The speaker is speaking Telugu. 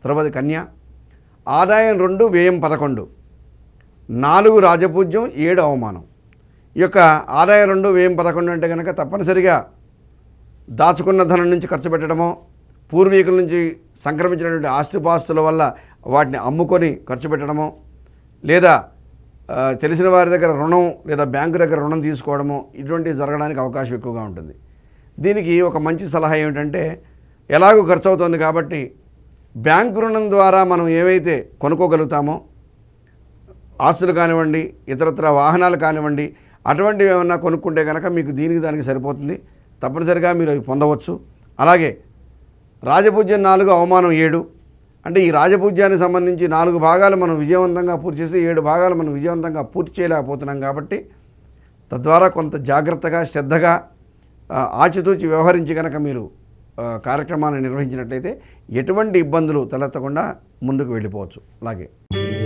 తర్వాత కన్య ఆదాయం రెండు వ్యయం పదకొండు నాలుగు రాజపూజ్యం ఏడు అవమానం ఈ యొక్క ఆదాయం రెండు వ్యయం పదకొండు అంటే కనుక తప్పనిసరిగా దాచుకున్న ధనం నుంచి ఖర్చు పెట్టడమో పూర్వీకుల నుంచి సంక్రమించినటువంటి ఆస్తిపాస్తుల వల్ల వాటిని అమ్ముకొని ఖర్చు పెట్టడమో లేదా ఆ, తెలిసిన వారి దగ్గర రుణం లేదా బ్యాంకు దగ్గర రుణం తీసుకోవడమో ఇటువంటివి జరగడానికి అవకాశం ఎక్కువగా ఉంటుంది దీనికి ఒక మంచి సలహా ఏమిటంటే ఎలాగో ఖర్చు అవుతుంది కాబట్టి బ్యాంకు రుణం ద్వారా మనం ఏవైతే కొనుక్కోగలుగుతామో ఆస్తులు కానివ్వండి ఇతరత్ర వాహనాలు కానివ్వండి అటువంటివి ఏమన్నా కొనుక్కుంటే కనుక మీకు దీనికి దానికి సరిపోతుంది తప్పనిసరిగా మీరు అవి పొందవచ్చు అలాగే రాజపూజ్యం నాలుగు అవమానం ఏడు అంటే ఈ రాజపూజ్యానికి సంబంధించి నాలుగు భాగాలు మనం విజయవంతంగా పూర్తి చేసి ఏడు భాగాలు మనం విజయవంతంగా పూర్తి చేయలేకపోతున్నాం కాబట్టి తద్వారా కొంత జాగ్రత్తగా శ్రద్ధగా ఆ, ఆచితూచి వ్యవహరించి కనుక మీరు ఆ, కార్యక్రమాలను నిర్వహించినట్లయితే ఎటువంటి ఇబ్బందులు తలెత్తకుండా ముందుకు వెళ్ళిపోవచ్చు అలాగే